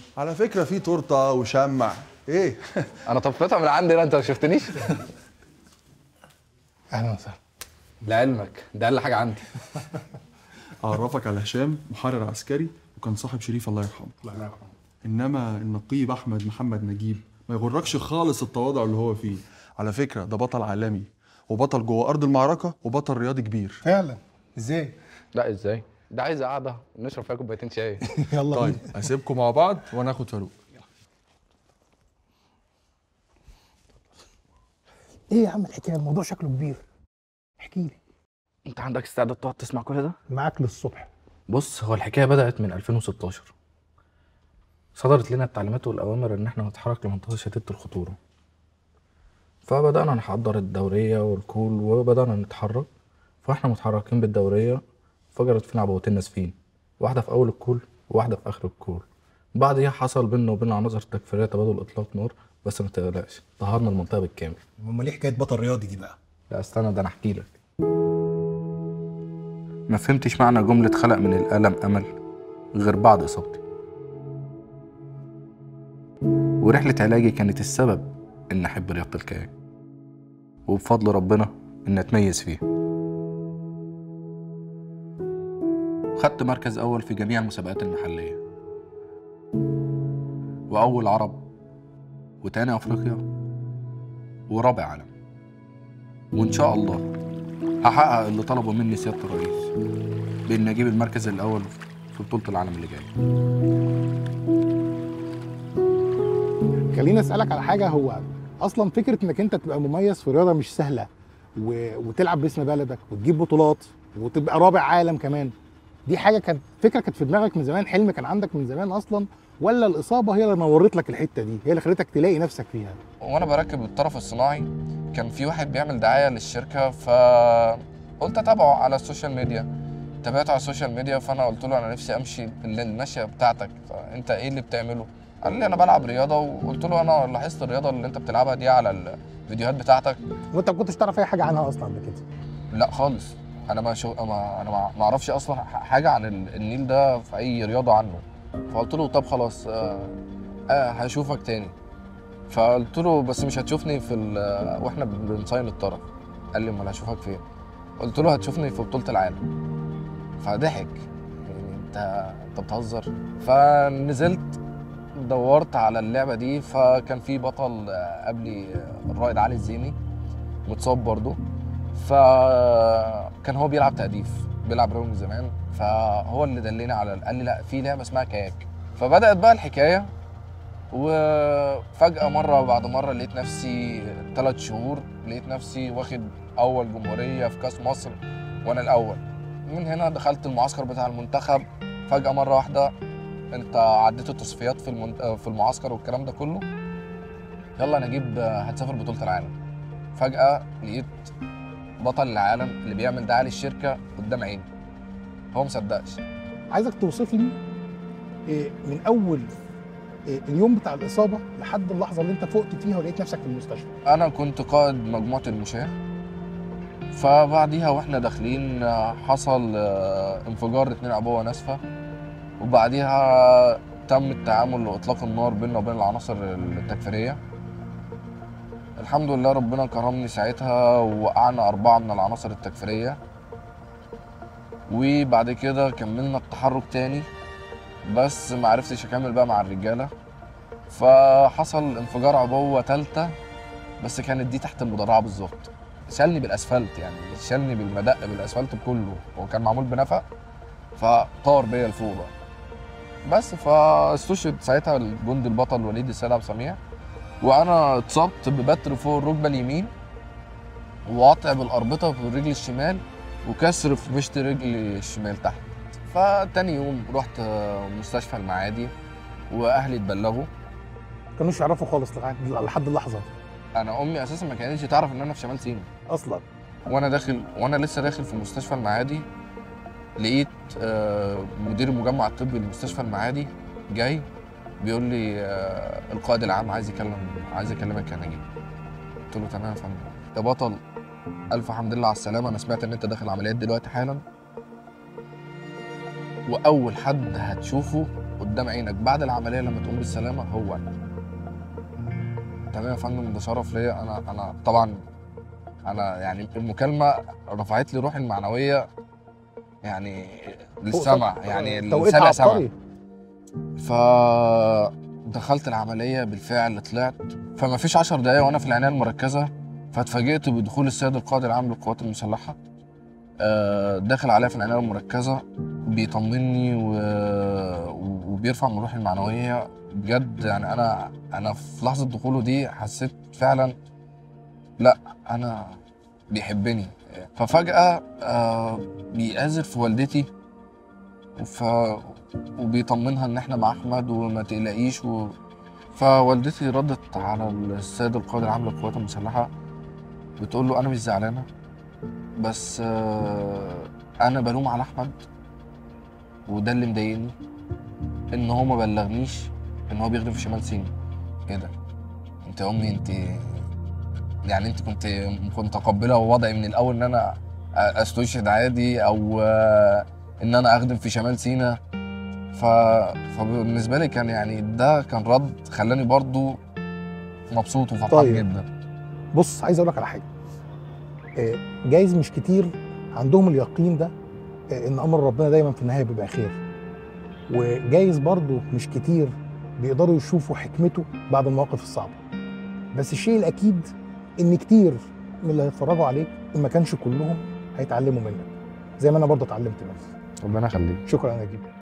على فكره في تورته وشمع ايه انا طفيتها من عندي هنا انت ما شفتنيش اهلا وسهلا لعلمك ده اقل حاجه عندي اعرفك على هشام محرر عسكري وكان صاحب شريف الله يرحمه الله يرحمه انما النقيب احمد محمد نجيب ما يغركش خالص التواضع اللي هو فيه على فكره ده بطل عالمي وبطل جوه ارض المعركه وبطل رياضي كبير فعلا ازاي لا ازاي ده عايز قعده نشرب فيها كوبايتين شاي يلا طيب اسيبكم مع بعض وانا اخد فاروق ايه يا عم الحكايه الموضوع شكله كبير احكي لي انت عندك استعداد تقعد تسمع كل ده معاك للصبح بص هو الحكايه بدات من 2016 صدرت لنا التعليمات والاوامر ان احنا نتحرك لمنطقه شديده الخطوره فبدانا نحضر الدوريه والكول وبدانا نتحرك فاحنا متحركين بالدوريه فجرت فينا عبوتين ناسفين واحده في اول الكول وواحده في اخر الكول بعدها حصل بيننا وبين العناصر التكفيريه تبادل اطلاق نار بس ما تقلقش طهرنا المنطقه بالكامل امال ليه حكايه بطل رياضي دي بقى لا استنى ده انا احكي لك ما فهمتش معنى جملة خلق من الألم أمل غير بعد إصابتي ورحلة علاجي كانت السبب إن أحب رياضة الكاياك وبفضل ربنا إن أتميز فيها خدت مركز أول في جميع المسابقات المحلية وأول عرب وتاني أفريقيا ورابع عالم وإن شاء الله هحقق اللي طلبه مني سيادة الرئيس بإن أجيب المركز الأول في بطولة العالم اللي جاي خليني اسالك على حاجه هو اصلا فكره انك انت تبقى مميز في رياضه مش سهله و... وتلعب باسم بلدك وتجيب بطولات وتبقى رابع عالم كمان دي حاجه كانت فكره كانت في دماغك من زمان حلم كان عندك من زمان اصلا ولا الاصابه هي اللي نورت لك الحته دي هي اللي خلتك تلاقي نفسك فيها وأنا بركب الطرف الصناعي كان في واحد بيعمل دعاية للشركة فقلت أتابعه على السوشيال ميديا تابعته على السوشيال ميديا فأنا قلت له أنا نفسي أمشي المشية بتاعتك فأنت إيه اللي بتعمله؟ قال لي أنا بلعب رياضة وقلت له أنا لاحظت الرياضة اللي أنت بتلعبها دي على الفيديوهات بتاعتك وانت ما كنتش تعرف اي حاجه عنها اصلا قبل كده لا خالص انا ما شو... ما انا ما- ما اعرفش اصلا ح- حاجه عن ال- النيل ده في اي رياضه عنه فقلت له طب خلاص آه آه هشوفك تاني فقلت له بس مش هتشوفني في ال- واحنا بنصين الطرف قال لي امال هشوفك فين قلت له هتشوفني في بطوله العالم فضحك يعني انت انت بتهزر فنزلت دورت على اللعبه دي فكان في بطل آه، قبلي آه، الرائد علي الزيني متصاب برضه فكان هو بيلعب تأديف بيلعب رياضة من زمان فهو اللي دلني على قال لي لا في لعبه اسمها كاياك فبدات بقى الحكايه وفجاه مره بعد مره لقيت نفسي ثلاث شهور لقيت نفسي واخد اول جمهوريه في كاس مصر وانا الاول من هنا دخلت المعسكر بتاع المنتخب فجاه مره واحده انت عديت التصفيات في المنت... في المعسكر والكلام ده كله يلا نجيب هتسافر بطوله العالم فجاه لقيت بطل العالم اللي بيعمل دعايه للشركه قدام عيني هو مصدقش عايزك توصف لي إيه، من اول إيه، اليوم بتاع الاصابه لحد اللحظه اللي انت فقت فيها ولقيت نفسك في المستشفى انا كنت قائد مجموعه المشاة فبعديها واحنا داخلين آه، حصل آه، انفجار اتنين عبوه ناسفه وبعديها تم التعامل واطلاق النار بيننا وبين العناصر التكفيريه الحمد لله ربنا كرمني ساعتها ووقعنا أربعة من العناصر التكفيرية وبعد كده كملنا التحرك تاني بس ما عرفتش أكمل بقى مع الرجالة فحصل انفجار عبوة تالتة بس كانت دي تحت المدرعة بالظبط شالني بالاسفلت يعني شالني بالمدق بالاسفلت كله هو كان معمول بنفق فطار بيا لفوق بقى بس فاستشهد ساعتها الجندي البطل وليد السيد عبد السميع وانا اتصبت ببتر فوق الركبه اليمين وقطع بالاربطه في الرجل الشمال وكسر في مشط رجلي الشمال تحت فتاني يوم رحت مستشفى المعادي واهلي اتبلغوا ما كانوش يعرفوا خالص لغاية- لحد اللحظه دي انا امي اساسا ما كانتش تعرف ان انا في شمال سيناء اصلا وانا داخل وانا لسه داخل في مستشفى المعادي لقيت آه، مدير المجمع الطبي لمستشفى المعادي جاي بيقول لي آه، القائد العام عايز يكلم عايز يكلمك يا نجيب قلت له تمام يا فندم يا بطل الف حمد لله على السلامه انا سمعت ان انت داخل عمليات دلوقتي حالا واول حد هتشوفه قدام عينك بعد العمليه لما تقوم بالسلامه هو انا تمام يا فندم ده شرف ليا انا انا طبعا انا يعني المكالمه رفعت لي روحي المعنويه يعني للسمع يعني توقيتها السابع سمع عبقري فدخلت العملية بالفعل طلعت فما فيش عشر دقايق وأنا في العناية المركزة فاتفاجئت بدخول السيد القائد العام للقوات المسلحة آه، داخل عليا في العناية المركزة بيطمني و... وبيرفع من روحي المعنوية بجد يعني أنا أنا في لحظة دخوله دي حسيت فعلا لا أنا بيحبني ففجأة آه، بيآزر في والدتي ف... وبيطمنها ان احنا مع احمد وما تقلقيش و... فوالدتي ردت على السيد القائد العام للقوات المسلحه بتقول له انا مش زعلانه بس آه، انا بلوم على احمد وده اللي مضايقني ان هو ما بلغنيش ان هو بيخدم في شمال سيناء ايه ده انت يا امي انت يعني انت كنت كنت متقبله وضعي من الاول ان انا استشهد عادي او آه، ان انا اخدم في شمال سيناء ف... فبالنسبه لي كان يعني ده كان رد خلاني برضو مبسوط وفرحان طيب. طيب. جدا بص عايز اقول لك على حاجه آه، جايز مش كتير عندهم اليقين ده آه، ان امر ربنا دايما في النهايه بيبقى خير وجايز برضو مش كتير بيقدروا يشوفوا حكمته بعد المواقف الصعبه بس الشيء الاكيد ان كتير من اللي هيتفرجوا عليك ان ما كانش كلهم هيتعلموا منك زي ما انا برضو اتعلمت منك ربنا يخليك شكرا يا نجيب